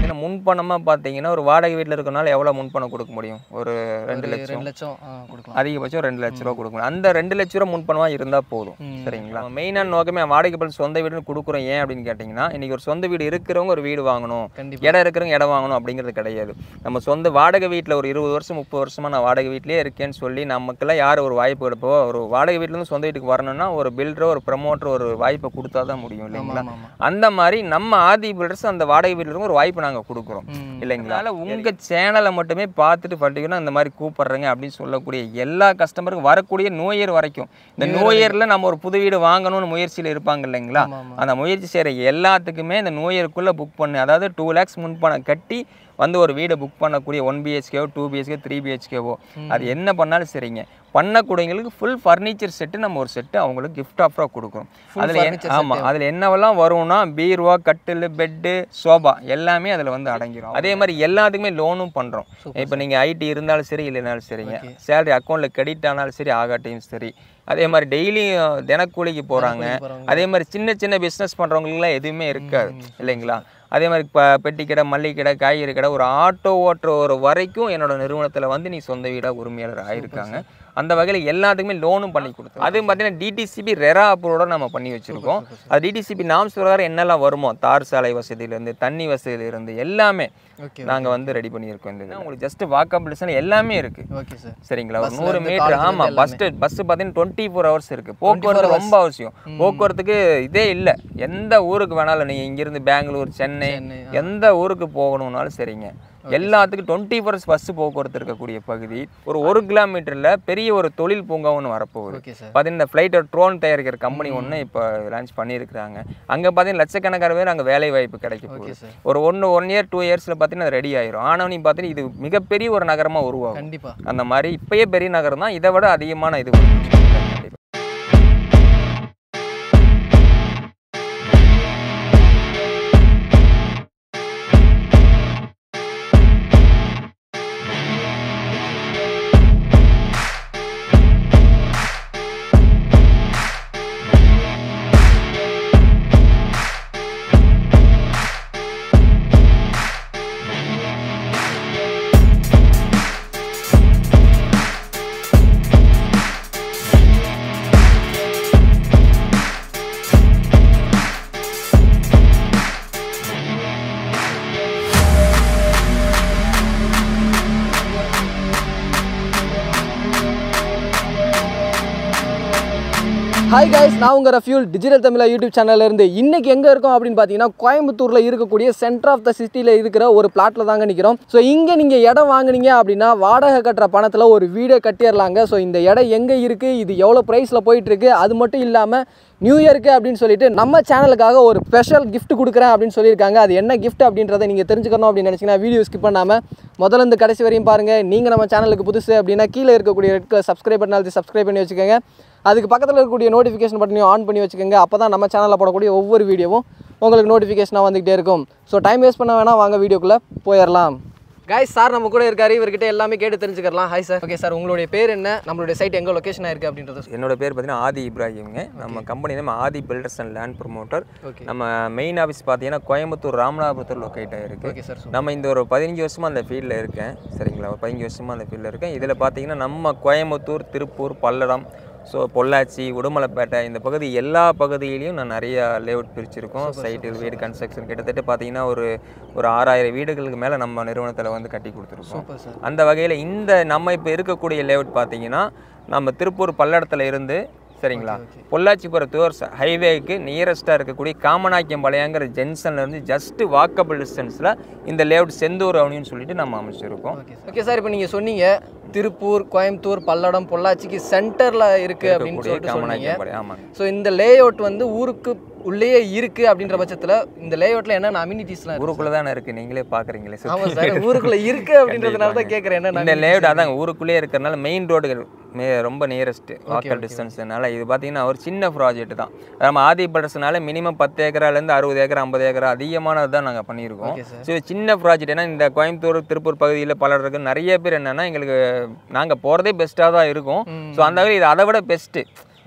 பார்த்தீங்கன்னா முன்பணமாக பார்த்தீங்கன்னா ஒரு வாடகை வீட்டில் இருக்கனால எவ்வளோ முன்பணம் கொடுக்க முடியும் ஒரு ரெண்டு ஒரு லட்சம் ரெண்டு லட்சம் ஆ, கொடுக்கலாம் அதிகபட்சம் ரெண்டு லட்ச ரூபா கொடுக்கணும் அந்த ரெண்டு லட்ச ரூபா முன்பணமாக இருந்தால் போதும் ம். சரிங்களா மெயினான நோக்கமே வாடகை பல் சொந்த வீடுன்னு கொடுக்குறோம் ஏன் அப்படின்னு கேட்டிங்கன்னா இன்னைக்கு ஒரு சொந்த வீடு இருக்கிறவங்க ஒரு வீடு வாங்கணும் கண்டிப்பா இடம் இருக்கிறவங்க இடம் வாங்கணும் அப்படிங்கிறது கிடையாது நம்ம சொந்த வாடகை வீட்டில் ஒரு இருபது வருஷம் முப்பது வருஷமா நான் வாடகை வீட்டிலே இருக்கேன்னு சொல்லி நமக்கெல்லாம் யார் ஒரு வாய்ப்பு கொடுப்போ ஒரு வாடகை வீட்டிலேருந்து சொந்த வீட்டுக்கு வரணும்னா ஒரு பில்டரோ ஒரு ப்ரமோட்டர் ஒரு வாய்ப்பை கொடுத்தா தான் முடியும் ஆமா இல்லைங்களா ஆமா ஆமா அந்த மாதிரி நம்ம ஆதி பில்டர்ஸ் அந்த வாடகை வீட்டில் இருக்க ஒரு வாய்ப்பு நாங்கள் கொடுக்குறோம் ம். இல்லைங்களா அதனால் உங்கள் சேனலை மட்டுமே பார்த்துட்டு பர்டிகுலர் இந்த மாதிரி கூப்பிட்றேங்க அப்படின்னு சொல்லக்கூடிய எல்லா கஸ்டமருக்கும் வரக்கூடிய நோயர் வரைக்கும் இந்த நோயரில் நம்ம ஒரு புது வீடு வாங்கணும்னு முயற்சியில் இருப்பாங்க இல்லைங்களா ஆமா ஆமா அந்த முயற்சி செய்கிற எல்லாத்துக்குமே இந்த நோயருக்குள்ளே புக் பண்ணு அதாவது டூ லேக்ஸ் முன்பணம் கட்டி வந்து ஒரு வீடை புக் பண்ணக்கூடிய ஒன் பிஹெச்கேவோ டூ பிஹெச்கே த்ரீ பிஹெச்கேவோ அது என்ன பண்ணாலும் சரிங்க பண்ணக்கூடியவங்களுக்கு ஃபுல் ஃபர்னிச்சர் செட்டு நம்ம ஒரு செட்டு அவங்களுக்கு gift ஆஃபராக கொடுக்குறோம் Full அதில் furniture ஆமாம் அதில் என்னவெல்லாம் வரும்னா பீர்வா கட்டில் பெட்டு சோபா எல்லாமே அதில் வந்து அடங்கிடும் அதே மாதிரி எல்லாத்துக்குமே லோனும் பண்ணுறோம் Super, இப்போ நீங்கள் ஐடி இருந்தாலும் சரி இல்லைனாலும் சரிங்க Okay. சேலரி அக்கௌண்ட்டில் கிரெடிட் ஆனாலும் சரி ஆகாட்டியும் சரி அதே மாதிரி டெய்லியும் தினக்கூலிக்கு போகிறாங்க போறவங்க. அதே மாதிரி சின்ன சின்ன பிஸ்னஸ் பண்ணுறவங்களுக்குலாம் எதுவுமே இருக்காது இல்லைங்களா அதே மாதிரி இப்போ பெட்டி கடை மல்லிகை கடை காய்கறி கடை ஒரு ஆட்டோ ஓட்டுற ஒரு வரைக்கும் என்னோட நிறுவனத்தில் வந்து நீ சொந்த வீடாக உரிமையாளர் ஆயிருக்காங்க அந்த வகையில் எல்லாத்துக்குமே லோனும் பண்ணி கொடுத்தோம் அதுவும் பார்த்தீங்கன்னா டிடிசிபி ரெரா அப்ரூவோட நம்ம பண்ணி வச்சுருக்கோம் அது டிடிசிபி நாம்ஸ் பிரகாரம் என்னெல்லாம் வருமோ தார் சாலை வசதியிலேருந்து தண்ணி வசதியிலேருந்து எல்லாமே ஓகே நாங்கள் வந்து ரெடி பண்ணியிருக்கோம் இந்த இது. உங்களுக்கு ஜஸ்ட் வாக்கபிள் எல்லாமே இருக்குது ஓகே சார் சரிங்களா ஒரு Bus ல நூறு இருந்து மீட்டர் college ல ஆமாம் இருந்து பஸ் பஸ் பார்த்தீங்கன்னா டுவெண்ட்டி ஃபோர் ஹவர்ஸ் இருக்கு போக்குவரத்து ரொம்ப அவசியம் போக்குவரத்துக்கு இதே இல்லை எந்த ஊருக்கு வேணாலும் நீங்கள் இங்கிருந்து பெங்களூர் சென்னை சென்னை, எந்த ஊருக்கு போகணும்னாலும் சரிங்க எல்லாத்துக்கும் டுவெண்ட்டி ஃபோர்ஸ் பஸ் போக்குவரத்து இருக்கக்கூடிய பகுதி ஒரு ஒரு கிலோமீட்டரில் பெரிய ஒரு தொழில் பூங்கா ஒன்று வரப்போகுது ஓகே சார் பார்த்தீங்கன்னா இந்த ஃப்ளைட்டை ட்ரோன் தயாரிக்கிற கம்பெனி ஒன்று இப்போ லான்ச் பண்ணியிருக்கிறாங்க அங்கே பார்த்தீங்கன்னா லட்சக்கணக்கான பேர் அங்கே வேலை வாய்ப்பு கிடைக்க ஓகே போகுது சார் ஒரு ஒன்று ஒன் இயர் டூ இயர்ஸில் பார்த்தீங்கன்னா ரெடி ஆயிரும் ஆனவனி பார்த்தீங்கன்னா இது மிகப்பெரிய ஒரு நகரமாக உருவாகும் கண்டிப்பா அந்த மாதிரி இப்பயே பெரிய நகரம் தான் இதை விட அதிகமான இது கண்டிப்பா. ஹாய் guys நான் உங்கள் ரஃபியூல் டிஜிட்டல் தமிழா யூடியூப் சேனல்ல இருந்து இன்னைக்கு எங்கே இருக்கோம் அப்படின்னு பார்த்தீங்கன்னா கோயம்புத்தூரில் இருக்கக்கூடிய சென்டர் ஆஃப் த சிட்டியில் இருக்கிற ஒரு பிளாட்டில் தாங்க நிற்கிறோம் ஸோ இங்கே நீங்கள் இடம் வாங்குனீங்க அப்படின்னா வாடகை கட்டுற பணத்தில் ஒரு வீடை கட்டிடலாங்க ஸோ இந்த இடம் எங்கே இருக்குது இது எவ்வளோ ப்ரைஸில் போயிட்டுருக்கு அது மட்டும் இல்லாமல் நியூ இயருக்கு அப்படின்னு சொல்லிட்டு நம்ம சேனலுக்காக ஒரு ஸ்பெஷல் gift கொடுக்குறேன் அப்படின்னு சொல்லியிருக்காங்க அது என்ன gift அப்படின்றத நீங்கள் தெரிஞ்சுக்கணும் அப்படின்னு நினச்சிங்கன்னா வீடியோ ஸ்கிப் பண்ணாமல் முதல்ல இருந்து கடைசி வரையும் பாருங்கள் நீங்கள் நம்ம சேனலுக்கு புதுசு அப்படின்னா கீழே இருக்கக்கூடிய ரெட் கலர் சப்ஸ்கிரைப் பண்ணி அழுத்தி சப்ஸ்கிரைப் பண்ணி வச்சுக்கோங்க அதுக்கு பக்கத்தில் இருக்கக்கூடிய நோட்டிஃபிகேஷன் பட்டனையும் ஆன் பண்ணி வச்சுக்கோங்க அப்போ தான் நம்ம சேனலில் போடக்கூடிய ஒவ்வொரு வீடியோவும் உங்களுக்கு நோட்டிஃபிகேஷனாக வந்துகிட்டே இருக்கும் ஸோ டைம் வேஸ்ட் பண்ண வேணாம் வாங்க வீடியோக்குள்ளே போயிடலாம் காய்ஸ் சார் நம்ம கூட இருக்காரு இவர்கிட்ட எல்லாமே கேட்டு தெரிஞ்சுக்கலாம் ஹாய் சார் ஓகே சார் உங்களுடைய பேர் என்ன நம்மளுடைய சைட் எங்கே லொக்கேஷனாக இருக்குது அப்படின்றது என்னோட பேர் பார்த்தீங்கன்னா ஆதி இப்ராஹிம்ங்க நம்ம company name Aadhi builders and land promoter okay நம்ம மெயின் ஆஃபீஸ் பார்த்தீங்கன்னா கோயம்புத்தூர் ராமநாதபுரத்தில் லொக்கேட் ஆகிருக்கு ஓகே சார் நம்ம இந்த ஒரு பதினஞ்சு வருஷமாக அந்த ஃபீல்டில் இருக்கேன் சரிங்களா ஒரு பதினஞ்சு வருஷமாக அந்த ஃபீல்டில் இருக்கேன் இதில் பார்த்தீங்கன்னா நம்ம கோயம்புத்தூர் திருப்பூர் பல்லடம் ஸோ பொள்ளாச்சி உடுமலைப்பேட்டை இந்த பகுதி எல்லா பகுதியிலையும் நான் நிறைய லேஅவுட் பிரிச்சிருக்கோம் சைட்டு வீடு கன்ஸ்ட்ரக்ஷன் கிட்டத்தட்ட பார்த்தீங்கன்னா ஒரு ஒரு ஆறாயிரம் வீடுகளுக்கு மேலே நம்ம நிறுவனத்தில் வந்து கட்டி கொடுத்துருக்கோம் சூப்பர் சார் அந்த வகையில் இந்த நம்ம இப்போ இருக்கக்கூடிய லேஅவுட் பார்த்தீங்கன்னா நம்ம திருப்பூர் பல்லடத்தில் இருந்து சரிங்களா பொள்ளாச்சி போகிற டூர்ஸ் ஹைவேக்கு நியரஸ்ட்டாக இருக்கக்கூடிய காமநாக்கியம் பாளையங்கிற ஜங்ஷன்ல இருந்து ஜஸ்ட் வாக்கபிள் டிஸ்டன்ஸில் இந்த லேஅவுட் செந்தூர் அவனின்னு சொல்லிட்டு நம்ம அமைச்சிருக்கோம் ஓகே ஓகே சார் இப்போ நீங்கள் சொன்னீங்க திருப்பூர் கோயம்புத்தூர் பல்லடம் பொள்ளாச்சிக்கு சென்டரில் இருக்குது அப்படின்னு இருக்கக்கூடிய சொல்லிட்டு சொன்னீங்க காமநாக்கியம் பாளையம் ஆமாங்க ஸோ இந்த லேஅவுட் வந்து ஊருக்கு உள்ளேயே இருக்கு அப்படின்ற பட்சத்தில் இந்த லேஅவுட்ல என்னென்ன அம்யூனிட்டிஸ்லாம் இருக்கு ஊருக்குள்ளே தானே இருக்குது நீங்களே பார்க்குறீங்களே ஆமாம் சார் ஊருக்குள்ள இருக்கு அப்படின்றதுனால தான் கேட்குறேன் இந்த என்ன லேஅவுட் அதாங்க ஊருக்குள்ளேயே இருக்கிறனால மெயின் ரோடுகள் மே ரொம்ப நியரஸ்ட் வாக்கல் டிஸ்டன்ஸ்னால இது பார்த்தீங்கன்னா ஒரு சின்ன ப்ராஜெக்ட் தான் நம்ம ஆதி படர்ஸ்னால மினிமம் பத்து ஏக்கராலேருந்து அறுபது ஏக்கர் ஐம்பது ஏக்கரா அதிகமானது தான் நாங்கள் பண்ணியிருக்கோம் ஓகே சார் ஸோ இது சின்ன ப்ராஜெக்ட் ஏன்னா இந்த கோயம்புத்தூர் திருப்பூர் பகுதியில் பலர் இருக்கு நிறைய பேர் என்னன்னா எங்களுக்கு நாங்கள் போகிறதே பெஸ்ட்டாக தான் இருக்கும் ஸோ அந்த வகையில் இது அதை விட பெஸ்ட்டு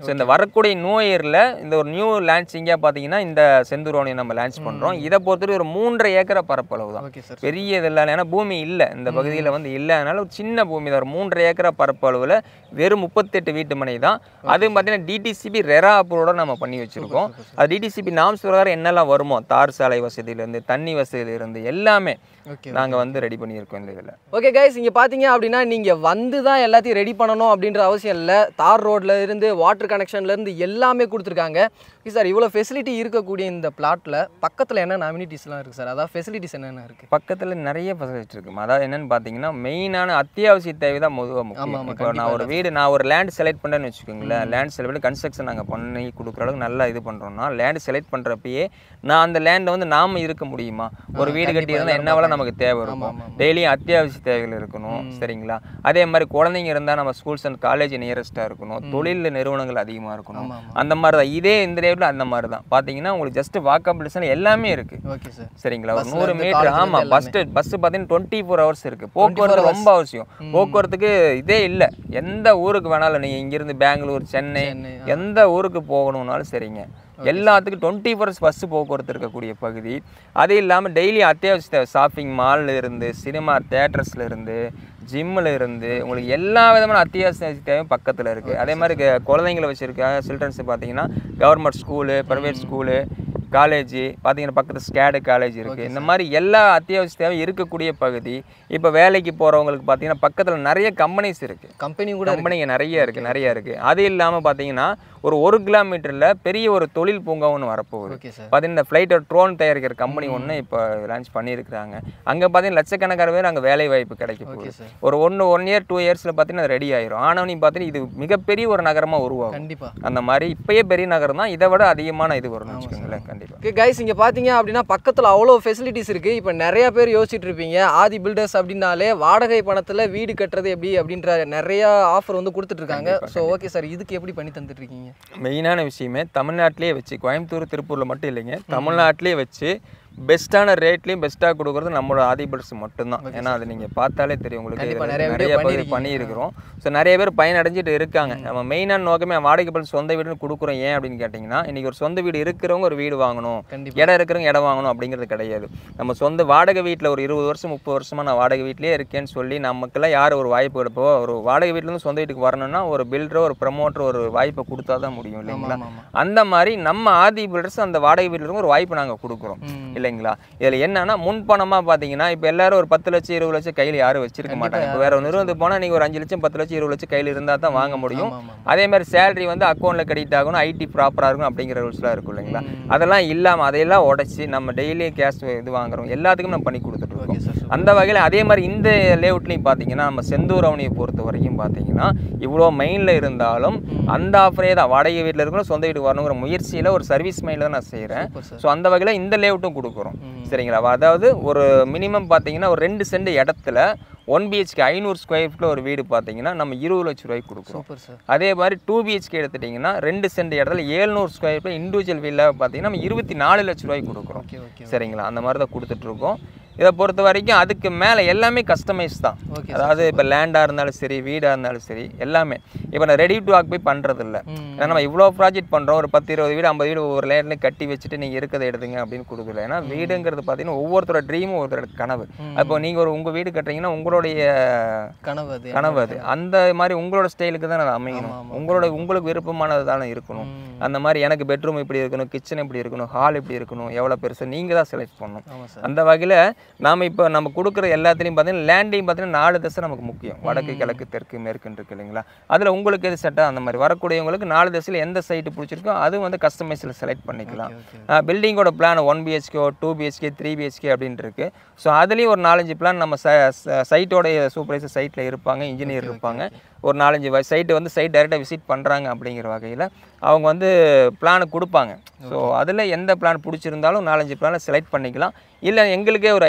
ஸோ இந்த வரக்கூடிய நியூ இயரில் இந்த ஒரு நியூ லான்ச்சிங்காக பார்த்தீங்கன்னா இந்த செந்தூரோனியை நம்ம லான்ச் பண்ணுறோம் இதை பொறுத்தவரை ஒரு மூன்றரை ஏக்கரை பரப்பளவு தான் ஓகே சார் பெரிய இது இல்லை ஏன்னா பூமி இல்லை இந்த பகுதியில் வந்து இல்லை அதனால ஒரு சின்ன பூமி தான் ஒரு மூன்றரை ஏக்கரை பரப்பளவில் வெறும் முப்பத்தெட்டு வீட்டு மனை தான் அதுவும் பார்த்தீங்கன்னா டிடிசிபி ரெரா அப்ரூவோட நம்ம பண்ணி வச்சுருக்கோம் அது டிடிசிபி நாம்ஸ் பிரகாரம் என்னெல்லாம் வருமோ தார் சாலை வசதியிலேருந்து தண்ணி வசதியிலேருந்து எல்லாமே ஓகே நாங்கள் வந்து ரெடி பண்ணியிருக்கோம் இந்த இதில் ஓகே கைஸ் இங்கே பார்த்தீங்க அப்படின்னா நீங்கள் வந்து தான் எல்லாத்தையும் ரெடி பண்ணணும் அப்படின்ற அவசியம் இல்லை தார் ரோட்ல இருந்து வாட்டர் கனெக்ஷன்லேருந்து எல்லாமே கொடுத்துருக்காங்க சார் இவ்வளோ ஃபெசிலிட்டி இருக்கக்கூடிய இந்த பிளாட்டில் பக்கத்தில் என்னென்ன அம்யூனிட்டிஸ்லாம் இருக்குது சார் அதாவது ஃபெசிலிட்டிஸ் என்னென்ன இருக்குது பக்கத்தில் நிறைய ஃபெசிலிட்டி இருக்கு அதாவது என்னன்னு பார்த்தீங்கன்னா மெயினான அத்தியாவசிய தேவை தான் பொதுவாக முக்கியம் ஆமா, இப்போ நான் ஒரு வீடு நான் ஒரு லேண்ட் செலக்ட் பண்ணுறேன்னு வச்சுக்கோங்களேன் லேண்ட் செலக்ட் பண்ணி கன்ஸ்ட்ரக்ஷன் நாங்கள் பண்ணி கொடுக்குற அளவுக்கு நல்லா இது பண்ணுறோம்னா லேண்ட் செலக்ட் பண்ணுறப்பயே நான் அந்த லேண்டை வந்து நாம இருக்க முடியுமா ஒரு வீடு கட்டி இருந்தால் என்ன வேலை நமக்கு தேவை இருக்கும் ஆமா, டெய்லியும் அத்தியாவசிய தேவைகள் இருக்கணும் சரிங்களா அதே மாதிரி குழந்தைங்க இருந்தால் நம்ம ஸ்கூல்ஸ் அண்ட் காலேஜ் நியரஸ்ட்டாக இருக்கணும் தொழில் நிறுவனங்கள் அதிகமாக இருக்கணும் ஆமா, ஆமா. அந்த மாதிரி தான் இதே இந்த டேட்டில் அந்த மாதிரி தான் பார்த்தீங்கன்னா உங்களுக்கு ஜஸ்ட் வாக்கபிள் எல்லாமே இருக்குது ஓகே சார் சரிங்களா ஒரு Busல நூறு இருந்து மீட்டர் college ல ஆமா இருந்து பஸ் பஸ் பார்த்தீங்கன்னா டுவெண்ட்டி ஃபோர் ஹவர்ஸ் இருக்கு போக்குவரத்து ரொம்ப அவசியம் போக்குவரத்துக்கு இதே இல்லை எந்த ஊருக்கு வேணாலும் நீங்க இங்கிருந்து பெங்களூர் சென்னை சென்னை, எந்த ஊருக்கு போகணும்னாலும் சரிங்க எல்லாத்துக்கும் டுவெண்ட்டி ஃபோர்ஸ் பஸ் போக்குவரத்து இருக்கக்கூடிய பகுதி அது இல்லாமல் டெய்லி அத்தியாவசிய ஷாப்பிங் மால்ல இருந்து சினிமா தேட்டர்ஸ்ல இருந்து ஜிம்மில் இருந்து உங்களுக்கு எல்லா விதமான அத்தியாவசிய தேவையும் பக்கத்தில் இருக்குது அதே மாதிரி க- குழந்தைங்களை வச்சுருக்க சில்ட்ரன்ஸ் பார்த்தீங்கன்னா government school private school college பார்த்தீங்கன்னா பக்கத்து ஸ்கேடு காலேஜ் இருக்குது இந்த மாதிரி எல்லா அத்தியாவசிய தேவை இருக்கக்கூடிய பகுதி இப்போ வேலைக்கு போகிறவங்களுக்கு பார்த்தீங்கன்னா பக்கத்தில் நிறைய கம்பெனிஸ் இருக்குது கம்பெனி கூட கம்பெனிங்க நிறைய இருக்குது நிறைய இருக்குது அது இல்லாமல் பார்த்தீங்கன்னா ஒரு ஒரு கிலோமீட்டரில் பெரிய ஒரு தொழில் பூங்கா ஒன்று வரப்போகுது ஓகே சார் பார்த்தீங்கன்னா இந்த ஃப்ளைட்டோட ட்ரோன் தயாரிக்கிற கம்பெனி ஒன்று இப்போ லான்ச் பண்ணியிருக்கிறாங்க அங்கே பார்த்தீங்கன்னா லட்சக்கணக்கான பேர் அங்கே வேலை வாய்ப்பு கிடைக்க ஓகே போகுது சார் ஒரு ஒன்று ஒன் இயர் டூ இயர்ஸில் பார்த்தீங்கன்னா ரெடி ஆயிரும் ஆனவனி பார்த்தீங்கன்னா இது மிகப்பெரிய ஒரு நகரமாக உருவாகும் கண்டிப்பா அந்த மாதிரி இப்பயே பெரிய நகரம் தான் இதை விட அதிகமான இது வரும்னு வச்சுக்கோங்களேன் கண்டிப்பாக ஓகே கைஸ் இங்கே பார்த்தீங்க அப்படின்னா பக்கத்தில் அவ்வளோ ஃபெசிலிட்டிஸ் இருக்குது இப்போ நிறைய பேர் யோசிச்சுட்டு இருப்பீங்க ஆதி பில்டர்ஸ் அப்படின்னாலே வாடகை பணத்தில் வீடு கட்டுறது எப்படி அப்படின்ற நிறைய ஆஃபர் வந்து கொடுத்துட்டு இருக்காங்க ஸோ ஓகே சார் இதுக்கு எப்படி பண்ணி தந்துட்டு இருக்கீங்க மெயினான விஷயமே தமிழ்நாட்டிலேயே வச்சு கோயம்புத்தூர் திருப்பூரில் மட்டும் இல்லைங்க தமிழ்நாட்டிலேயே வச்சு பெஸ்ட்டான ரேட்லேயும் பெஸ்ட்டாக கொடுக்குறது நம்மளோட ஆதிபல்ஸ் மட்டும்தான் ஏன்னா அது நீங்கள் பார்த்தாலே தெரியும் உங்களுக்கு கண்டிப்பா, இதுல நிறைய video நிறைய பதிவு பண்ணியிருக்கீங்க. பண்ணியிருக்கிறோம் ஸோ நிறைய பேர் பயனடைஞ்சிட்டு இருக்காங்க நம்ம மெயினான நோக்கமே வாடகை பல் சொந்த வீடுன்னு கொடுக்குறோம் ஏன் அப்படின்னு கேட்டிங்கன்னா இன்றைக்கி ஒரு சொந்த வீடு இருக்கிறவங்க ஒரு வீடு வாங்கணும் கண்டிப்பா இடம் இருக்கிறவங்க இடம் வாங்கணும் அப்படிங்கிறது கிடையாது நம்ம சொந்த வாடகை வீட்டில் ஒரு இருபது வருஷம் முப்பது வருஷமாக நான் வாடகை வீட்டிலே இருக்கேன்னு சொல்லி நமக்கெல்லாம் யார் ஒரு வாய்ப்பு கொடுப்போ ஒரு வாடகை வீட்டிலேருந்து சொந்த வீட்டுக்கு வரணும்னா ஒரு பில்டரோ ஒரு ப்ரமோட்டர் ஒரு வாய்ப்பை கொடுத்தா தான் முடியும் ஆமா இல்லைங்களா ஆமா ஆமா அந்த மாதிரி நம்ம ஆதி பில்டர்ஸ் அந்த வாடகை வீட்டில் இருந்து ஒரு வாய்ப்பு நாங்கள் கொடுக்குறோம் ம். இல்லைங்களா இதில் என்னன்னா முன்பணமாக பார்த்தீங்கன்னா இப்போ எல்லாரும் ஒரு பத்து லட்சம் இருபது லட்சம் கையில் யாரும் வச்சிருக்க மாட்டாங்க இப்போ வேற ஒரு நிறுவனத்துக்கு போனால் நீங்கள் ஒரு அஞ்சு லட்சம் பத்து லட்சம் இருபது லட்சம் கையில் இருந்தால் தான் வாங்க முடியும் ஆமா ஆமா அதே மாதிரி சேலரி வந்து அக்கௌண்ட்டில் கிரெடிட் ஆகணும் ஐடி ப்ராப்பராக இருக்கும் அப்படிங்கிற ரூல்ஸ்லாம் இருக்கும் இல்லைங்களா அதெல்லாம் இல்லாமல் அதையெல்லாம் உடச்சி நம்ம டெய்லி கேஷ் இது வாங்குறோம் எல்லாத்துக்கும் நம்ம பண்ணி கொடுத்துட்டு இருக்கோம் ஓகே சார் அந்த வகையில் அதே மாதிரி இந்த லேஅவுட்லையும் பார்த்தீங்கன்னா நம்ம செந்தூர் அவனியை பொறுத்த வரைக்கும் பார்த்தீங்கன்னா இவ்வளோ மெயினில் இருந்தாலும் அந்த ஆஃபரே தான் வாடகை வீட்டில் இருக்கணும் சொந்த வீட்டுக்கு வரணுங்கிற முயற்சியில் ஒரு சர்வீஸ் மைண்டில் தான் நான் செய்கிறேன் சூப்பர் சார் ஸோ அந்த வகையில் இந்த லேஅவுட்டும் கொடுக்குறோம் ம். சரிங்களா அதாவது ஒரு மினிமம் பார்த்தீங்கன்னா ஒரு ரெண்டு சென்ட் இடத்துல ஒன் பிஹெச்கே ஐநூறு ஸ்கொயர் ஃபீட்டில் ஒரு வீடு பார்த்தீங்கன்னா நம்ம இருபது லட்ச ரூபாய்க்கு கொடுக்குறோம் சூப்பர் சார் அதே மாதிரி டூ பிஹெச்கே எடுத்துட்டிங்கன்னா ரெண்டு சென்ட் இடத்துல ஏழ்நூறு ஸ்கொயர் ஃபீட் இண்டிவிஜுவல் வீட்டில் பார்த்தீங்கன்னா நம்ம இருபத்தி நாலு லட்ச ரூபாய்க்கு கொடுக்குறோம் ஓகே ஓகே சரிங்களா அந்த மாதிரி தான் கொடுத்துட்ருக்கோம் இதை பொறுத்த வரைக்கும் அதுக்கு மேலே எல்லாமே கஸ்டமைஸ் தான் ஓகே அதாவது இப்போ லேண்டாக இருந்தாலும் சரி வீடாக இருந்தாலும் சரி எல்லாமே இப்போ நான் ரெடி டு ஆக்குபை பண்ணுறது இல்லை ம் ஏன்னா நம்ம இவ்வளோ ப்ராஜெக்ட் பண்ணுறோம் ஒரு பத்து இருபது வீடு ஐம்பது வீடு ஒவ்வொரு லேண்ட்லையும் கட்டி வச்சுட்டு நீங்கள் இருக்கிறத எடுத்துங்க அப்படின்னு கொடுக்கல ஏன்னா வீடுங்கிறது பார்த்தீங்கன்னா ஒவ்வொருத்தரோட ட்ரீமும் ஒருத்தரோட கனவு ம். அப்போ நீங்கள் ஒரு உங்கள் வீடு கட்டுறீங்கன்னா உங்களுடைய கனவு அது கனவு அது அந்த மாதிரி உங்களோட ஸ்டைலுக்கு தான் அது அமையணும் ஆமா, ஆமா. உங்களோட உங்களுக்கு விருப்பமானது தானே இருக்கணும் ம். அந்த மாதிரி எனக்கு பெட்ரூம் இப்படி இருக்கணும் கிச்சன் இப்படி இருக்கணும் ஹால் இப்படி இருக்கணும் எவ்வளோ பெருசு நீங்கள் தான் செலக்ட் பண்ணணும் ஆமாம் சார் அந்த வகையில் நாம் இப்போ நம்ம கொடுக்குற எல்லாத்துலேயும் பார்த்தீங்கன்னா லேண்டையும் பார்த்தீங்கன்னா நாலு திசை நமக்கு முக்கியம் வடக்கு கிழக்கு தெற்கு மேற்குன்னு இருக்கு இல்லைங்களா அதில் உங்களுக்கு எது செட்டாக அந்த மாதிரி வரக்கூடியவங்களுக்கு நாலு திசையில் எந்த சைட்டு பிடிச்சிருக்கோ அது வந்து கஸ்டமைஸில் செலக்ட் பண்ணிக்கலாம் ஓகே பில்டிங்கோட plan one BHK two BHK three BHK அப்படின்ட்டு இருக்கு ஸோ அதுலேயும் ஒரு நாலஞ்சு பிளான் நம்ம சைட்டோடைய சூப்பர்வைசர் சைட்டில் இருப்பாங்க இன்ஜினியர் இருப்பாங்க ஒரு நாலஞ்சு சைட்டு வந்து சைட் டைரெக்டாக விசிட் பண்ணுறாங்க அப்படிங்கிற வகையில் அவங்க வந்து பிளான் கொடுப்பாங்க ஸோ அதில் எந்த பிளான் பிடிச்சிருந்தாலும் நாலஞ்சு பிளானை செலக்ட் பண்ணிக்கலாம் இல்லை எங்களுக்கே ஒரு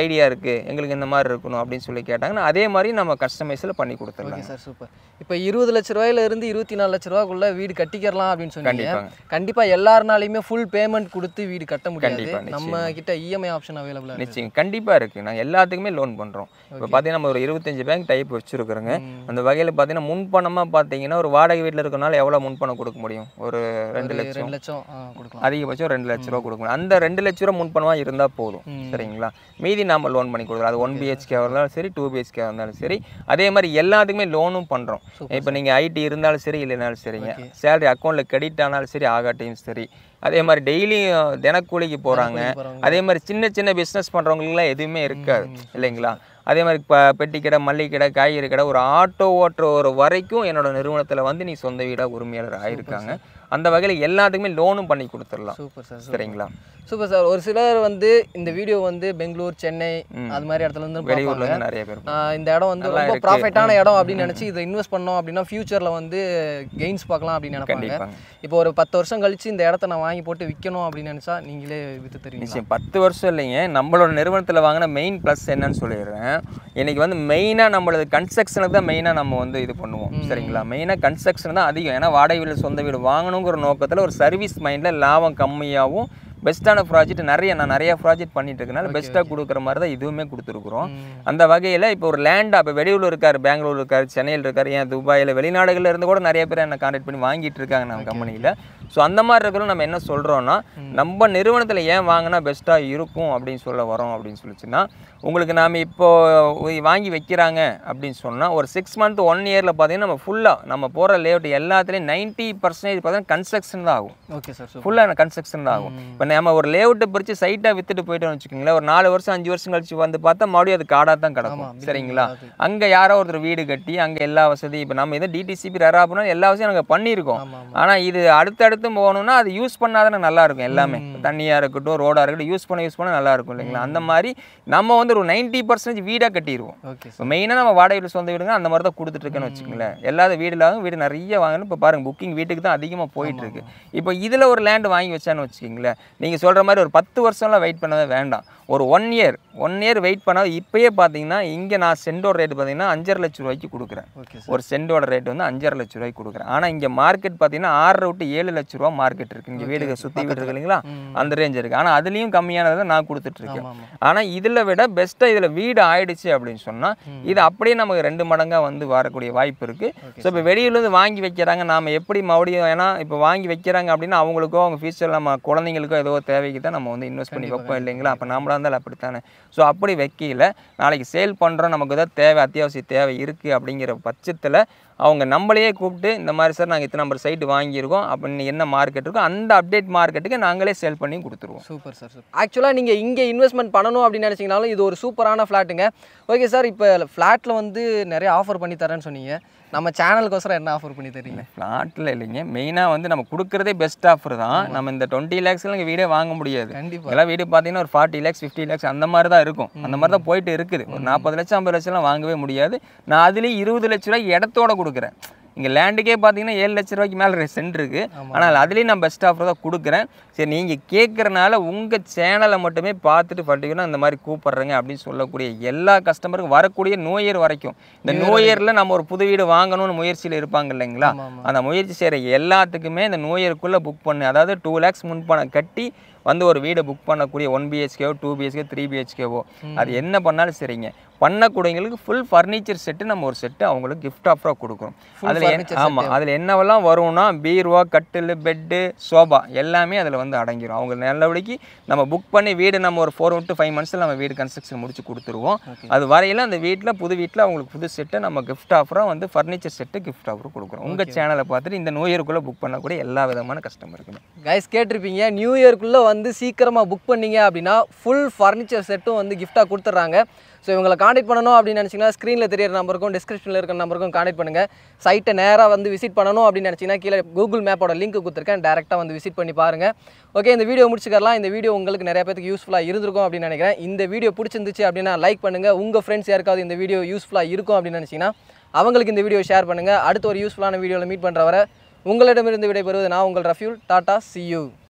ஐடியா இருக்குது எங்களுக்கு இந்த மாதிரி இருக்கணும் அப்படின்னு சொல்லி கேட்டாங்கன்னா அதே மாதிரி நம்ம கஸ்டமைஸில் பண்ணி ஓகே கொடுத்துடலாம் சார் சூப்பர் இப்போ இருபது லட்ச ரூபாயில இருந்து இருபத்தி நாலு லட்ச ரூபாக்குள்ள வீடு கட்டிக்கிறலாம் அப்படின்னு சொன்னீங்க கண்டிப்பாங்க கண்டிப்பா எல்லாருனாலையுமே ஃபுல் பேமெண்ட் கொடுத்து வீடு கட்ட முடியாது கண்டிப்பா, நம்ம கிட்ட இஎம்ஐ ஆப்ஷன் அவைலபிளா இருக்கு நிச்சயம் கண்டிப்பாக இருக்குது நாங்கள் எல்லாத்துக்குமே லோன் பண்ணுறோம் இப்போ பார்த்தீங்கன்னா நம்ம ஒரு இருபத்தஞ்சு பேங்க் டைப் வச்சுருக்குறோங்க அந்த வகையில் பார்த்தீங்கன்னா முன்பணமாக பார்த்தீங்கன்னா ஒரு வாடகை வீட்டில் இருக்கனால எவ்வளோ முன்பணம் கொடுக்க முடியும் ஒரு ரெண்டு லட்சம் ரெண்டு லட்சம் ஆ, கொடுக்கலாம் அதிகபட்சம் ரெண்டு லட்ச ரூபா கொடுக்கணும் அந்த ரெண்டு லட்ச ரூபா முன்பணமாக இருந்தால் போதும் ம். சரிங்களா மீதி நாம லோன் பண்ணி கொடுக்குறோம் அது ஒன் பிஹெச்கே இருந்தாலும் சரி டூ பிஹெச்கே இருந்தாலும் சரி அதே மாதிரி எல்லாத்துக்குமே லோனும் பண்ணுறோம் Super, இப்போ நீங்கள் ஐடி இருந்தாலும் சரி இல்லைனாலும் சரிங்க சேலரி அக்கௌண்ட்டில் கிரெடிட் ஆனாலும் சரி ஆகாட்டியும் சரி அதே மாதிரி டெய்லியும் தினக்கூலிக்கு போகிறாங்க போறவங்க. அதே மாதிரி சின்ன சின்ன பிஸ்னஸ் பண்ணுறவங்களுக்குலாம் எதுவுமே இருக்காது இல்லைங்களா அதே மாதிரி இப்போ பெட்டி கடை மல்லிகை கடை காய்கறி கடை ஒரு ஆட்டோ ஓட்டுற ஒரு வரைக்கும் என்னோட நிறுவனத்தில் வந்து நீ சொந்த வீடாக உரிமையாளர் ஆயிருக்காங்க அந்த வகையில் எல்லாத்துக்குமே லோனும் பண்ணி கொடுத்துடலாம் சூப்பர் சார் சரிங்களா சூப்பர் சார் ஒரு சிலர் வந்து இந்த வீடியோ வந்து பெங்களூர் சென்னை அது மாதிரி இடத்துல இருந்து வெளியூர்ல பார்ப்பாங்க இருந்து நிறைய பேர் ஆஹ் இந்த இடம் வந்து நல்லா ரொம்ப இருக்கு. ப்ராஃபிட்டான இடம் அப்படின்னு நினச்சி இதை இன்வெஸ்ட் பண்ணோம் அப்படின்னா ஃபியூச்சரில் வந்து கெயின்ஸ் பார்க்கலாம் அப்படின்னு நினைப்பாங்க கண்டிப்பாங்க இப்போ ஒரு பத்து வருஷம் கழிச்சு இந்த இடத்த நான் வாங்கி போட்டு விற்கணும் அப்படின்னு நினச்சா நீங்களே விற்று தருவீங்க நிச்சயம் பத்து வருஷம் இல்லைங்க நம்மளோட நிறுவனத்தில் வாங்கின மெயின் ப்ளஸ் என்னன்னு சொல்லிடுறேன் இன்னைக்கு வந்து மெயினாக நம்மளது கன்ஸ்ட்ரக்ஷனுக்கு தான் மெயினாக நம்ம வந்து இது பண்ணுவோம் சரிங்களா மெயினாக கன்ஸ்ட்ரக்ஷன் தான் அதிகம் ஏன்னா வாடகை வீடு சொந்த வீடு வாங்கணுங்கிற நோக்கத்தில் ஒரு சர்வீஸ் மைண்டில் லாபம் கம்மியாகவும் பெஸ்ட்டான ப்ராஜெக்ட் நிறைய நான் நிறைய ப்ராஜெக்ட் பண்ணிட்டு இருக்கனால பெஸ்ட்டாக கொடுக்குற மாதிரி தான் இதுவுமே கொடுத்துருக்குறோம் அந்த வகையில் இப்போ ஒரு லேண்டாக இப்போ வெளியூர் இருக்கார் பெங்களூர் இருக்கார் சென்னையில் இருக்கார் ஏன் துபாயில் வெளிநாடுகளில் இருந்து கூட நிறைய பேர் என்ன கான்டாக்ட் பண்ணி வாங்கிட்டு இருக்காங்க நம்ம கம்பெனியில் ஸோ அந்த மாதிரி இருக்கிறோம் நம்ம என்ன சொல்கிறோன்னா நம்ம நிறுவனத்தில் ஏன் வாங்கினா பெஸ்ட்டாக இருக்கும் அப்படின்னு சொல்ல வரோம் அப்படின்னு சொல்லிச்சுன்னா உங்களுக்கு நாம் இப்போ வாங்கி வைக்கிறாங்க அப்படின்னு சொன்னால் ஒரு சிக்ஸ் மந்த் ஒன் இயரில் பார்த்தீங்கன்னா நம்ம ஃபுல்லாக நம்ம போகிற லேஅவுட் எல்லாத்துலேயும் நைன்ட்டி பர்சன்டேஜ் பார்த்தீங்கன்னா கன்ஸ்ட்ரக்ஷன் தான் ஆகும் ஓகே சார் சூப்பர் ஃபுல்லாக கன்ஸ்ட்ரக்ஷன் தான் ஆகும் இப்போ நம்ம ஒரு லேஅவுட்டை பிரித்து சைட்டாக வித்துட்டு போயிட்டோம்னு வச்சுக்கோங்களேன் ஒரு நாலு வருஷம் அஞ்சு வருஷம் கழிச்சு வந்து பார்த்தா மறுபடியும் அது காடாக தான் கிடக்கும் ஆமா, சரிங்களா அது. அங்கே யாரோ ஒருத்தர் வீடு கட்டி அங்கே எல்லா வசதி இப்போ நம்ம இதை டிடிசிபி ரெரா பண்ணால் எல்லா வசதியும் நாங்கள் பண்ணியிருக்கோம் ஆமாம் ஆமாம் ஆனால் இது அடுத்தடுத்து போகணும்னா அது யூஸ் பண்ணாதானே நல்லா இருக்கும் எல்லாமே தண்ணியாக இருக்கட்டும் ரோடாக இருக்கட்டும் யூஸ் பண்ண யூஸ் பண்ண நல்லா இருக்கும் இல்லைங்களா அந்த மாதிரி நம்ம வந்து ஒரு நைன்ட்டி பர்சன்டேஜ் வீடாக கட்டிடுவோம் ஓகே இப்போ மெயினாக நம்ம வாடகை வீடு சொந்த வீடுங்க அந்த மாதிரி தான் கொடுத்துட்ருக்கேன்னு வச்சுக்கோங்களேன் எல்லாத வீடு இல்லாத வீடு நிறைய வாங்கணும் இப்போ பாருங்க புக்கிங் வீட்டுக்கு தான் அதிகமாக போயிட்டு இருக்கு இப்போ இதில் ஒரு லேண்ட் வாங்கி வச்சான்னு வச்சுக்கோங்களேன் நீங்கள் சொல்கிற மாதிரி ஒரு பத்து வருஷம்லாம் வெயிட் பண்ணவே வேண்டாம் ஒரு one year one year wait பண்ணால் இப்போயே பார்த்தீங்கன்னா இங்கே நான் சென்டோட ரேட் பார்த்தீங்கன்னா அஞ்சரை லட்ச ரூபாய்க்கு கொடுக்குறேன் ஓகே ஒரு சென்டோட ரேட் வந்து அஞ்சரை லட்ச ரூபாய்க்கு கொடுக்குறேன் ஆனால் இங்கே மார்க்கெட் பார்த்தீங்கன்னா ஆறரை விட்டு ஏழு லட்ச ரூபா மார்க்கெட் இருக்குது இங்கே வீடு சுற்றி வீடு இருக்கு இல்லைங்களா அந்த ரேஞ்ச் இருக்குது ஆனால் அதுலேயும் கம்மியானதை நான் கொடுத்துட்ருக்கேன் ஆமாம் ஆமாம் ஆனால் இதில் விட பெஸ்ட்டாக இதில் வீடு ஆயிடுச்சு அப்படின்னு சொன்னால் இது அப்படியே நமக்கு ரெண்டு மடங்காக வந்து வரக்கூடிய வாய்ப்பு இருக்குது ஸோ இப்போ வெளியூர்லேருந்து வாங்கி வைக்கிறாங்க நாம் எப்படி மறுபடியும் ஏன்னா இப்போ வாங்கி வைக்கிறாங்க அப்படின்னா அவங்களுக்கோ அவங்க ஃபியூச்சரில் நம்ம குழந்தைங்களுக்கோ ஏதோ தேவைக்கு தான் நம்ம வந்து இன்வெஸ்ட் பண்ணி வைப்போம் இல்லைங்களா அப்போ நம்மளா இருந்தாலும் அப்படித்தானே ஸோ அப்படி வைக்கல நாளைக்கு சேல் பண்ணுறோம் நமக்கு ஏதாவது தேவை அத்தியாவசிய தேவை இருக்குது அப்படிங்கிற பட்சத்தில் அவங்க நம்மளையே கூப்பிட்டு இந்த மாதிரி சார் நாங்கள் இத்தனை நம்பர் சைட்டு வாங்கியிருக்கோம் அப்படின்னு என்ன மார்க்கெட் இருக்கோ அந்த அப்டேட் மார்க்கெட்டுக்கு நாங்களே சேல் பண்ணி கொடுத்துருவோம் சூப்பர் சார் சூப்பர் ஆக்சுவலாக நீங்கள் இங்கே இன்வெஸ்ட்மெண்ட் பண்ணணும் அப்படின்னு நினச்சிங்கனாலும் இது ஒரு சூப்பரான ஃப்ளாட்டுங்க ஓகே சார் இப்போ ஃப்ளாட்டில் வந்து நிறைய ஆஃபர் பண்ணி தரேன்னு சொன்னீங்க நம்ம சேனலுக்கோசரம் என்ன ஆஃபர் பண்ணி தரீங்க ஃப்ளாட்டில் இல்லைங்க மெயினாக வந்து நம்ம கொடுக்குறதே பெஸ்ட் ஆஃபர் தான் நம்ம இந்த டுவெண்ட்டி லேக்ஸ்ல இங்கே வீடே வாங்க முடியாது கண்டிப்பாக எல்லாம் வீடு பார்த்தீங்கன்னா ஒரு ஃபார்ட்டி லேக்ஸ் ஃபிஃப்டி லேக்ஸ் அந்த மாதிரி தான் இருக்கும் அந்த மாதிரி தான் போயிட்டு இருக்குது ஒரு நாற்பது லட்சம் ஐம்பது லட்சம்லாம் வாங்கவே முடியாது நான் அதுலேயும் இருபது லட்ச ரூபாய்க்கு இடத்தோட கொடுக்குறேன் இங்கே லேண்டுக்கே பார்த்தீங்கன்னா ஏழு லட்ச ரூபாய்க்கு மேலே சென்ட் இருக்குது ஆனால் அதுலேயும் நான் பெஸ்ட் ஆஃபர் தான் கொடுக்குறேன் சரி நீங்கள் கேட்குறனால உங்கள் சேனலை மட்டுமே பார்த்துட்டு பர்டிகுலராக இந்த மாதிரி கூப்பிட்றேங்க அப்படின்னு சொல்லக்கூடிய எல்லா கஸ்டமருக்கும் வரக்கூடிய நோயர் வரைக்கும் இந்த நோயரில் நம்ம ஒரு புது வீடு வாங்கணும்னு முயற்சியில் இருப்பாங்க இல்லைங்களா ஆமாம் ஆமாம் அந்த முயற்சி செய்கிற எல்லாத்துக்குமே இந்த நோயருக்குள்ளே புக் பண்ணு அதாவது டூ லேக்ஸ் முன்பணம் கட்டி வந்து ஒரு வீடை புக் பண்ணக்கூடிய ஒன் பிஹெச்கேவோ டூ பிஹெச்கே த்ரீ பிஹெச்கேவோ அது என்ன பண்ணாலும் சரிங்க பண்ணக்கூடியவங்களுக்கு ஃபுல் ஃபர்னிச்சர் செட்டு நம்ம ஒரு செட்டு அவங்களுக்கு கிஃப்ட் ஆஃபராக கொடுக்குறோம் Full அதில் furniture ஆமாம் அதில் என்னவெல்லாம் வரும்னா பீர்வா கட்டில் பெட்டு சோபா எல்லாமே அதில் வந்து அடங்கிடும் அவங்க நல்லபடிக்கு நம்ம புக் பண்ணி வீடு நம்ம ஒரு ஃபோர் டு ஃபைவ் மந்த்ஸில் நம்ம வீடு கன்ஸ்ட்ரக்ஷன் முடிச்சு கொடுத்துருவோம் Okay. அது வரையில அந்த வீட்டில் புது வீட்டில் அவங்களுக்கு புது செட்டை நம்ம கிஃப்ட் ஆஃபராக வந்து ஃபர்னிச்சர் செட்டு கிஃப்ட் ஆஃபர் கொடுக்குறோம் உங்கள் சேனலை பார்த்துட்டு இந்த நோய் இயருக்குள்ளே புக் பண்ணக்கூடிய எல்லா விதமான கஸ்டமருக்குமே கைஸ் கேட்டிருப்பீங்க நியூ இயர்க்குள்ளே வந்து சீக்கிரமாக புக் பண்ணீங்க அப்படின்னா ஃபுல் ஃபர்னிச்சர் செட்டும் வந்து கிஃப்டாக கொடுத்துட்றாங்க ஸோ இவங்களை காண்டாக்ட் பண்ணணும் அப்படின்னு நினச்சிங்கன்னா ஸ்க்ரீனில் தெரியற நம்பருக்கும் டிஸ்கிரிப்ஷனில் இருக்கிற நம்பருக்கும் காண்டாக்ட் பண்ணுங்கள் சைட்டை நேராக வந்து விசிட் பண்ணணும் அப்படின்னு நினச்சிங்கன்னா கீழே கூகுள் மேப்போட லிங்க் கொடுத்துருக்கேன் டேரெக்டாக வந்து விசிட் பண்ணி பாருங்கள் ஓகே இந்த வீடியோ முடிச்சுக்கலாம் இந்த வீடியோ உங்களுக்கு நிறைய பேருக்கு யூஸ்ஃபுல்லாக இருந்திருக்கும் அப்படின்னு நினைக்கிறேன் இந்த வீடியோ பிடிச்சிருந்துச்சு அப்படின்னா லைக் பண்ணுங்கள் உங்கள் ஃப்ரெண்ட்ஸ் யாருக்காவது இந்த வீடியோ யூஸ்ஃபுல்லாக இருக்கும் அப்படின்னு நினச்சிங்கன்னா அவங்களுக்கு இந்த வீடியோ ஷேர் பண்ணுங்கள் அடுத்த ஒரு யூஸ்ஃபுல்லான வீடியோவில் மீட் பண்ணுற வரை உங்களிடமிருந்து விடைபெறுவது நான் உங்கள் ரஃப்யூல் டாடா சி யூ